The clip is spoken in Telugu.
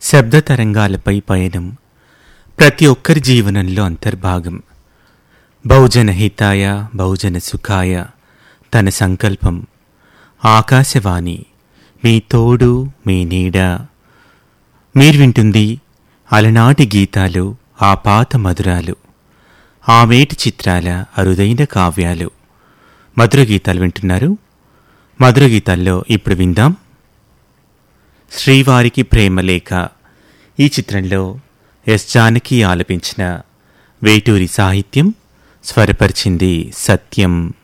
శబ్ద తరంగాలపై పయనం ప్రతి ఒక్కరి జీవనంలో అంతర్భాగం బహుజన హితాయ బహుజన సుఖాయ తన సంకల్పం ఆకాశవాణి మీ తోడు మీ నీడ మీరు వింటుంది అలనాటి గీతాలు ఆ పాత మధురాలు ఆ మేటి చిత్రాల అరుదైన కావ్యాలు మధుర గీతాలు వింటున్నారు మధుర గీతాల్లో ఇప్పుడు విందాం శ్రీవారికి ప్రేమలేఖ ఈ చిత్రంలో ఎస్ జానకి ఆలపించిన వేటూరి సాహిత్యం స్వరపరిచింది సత్యం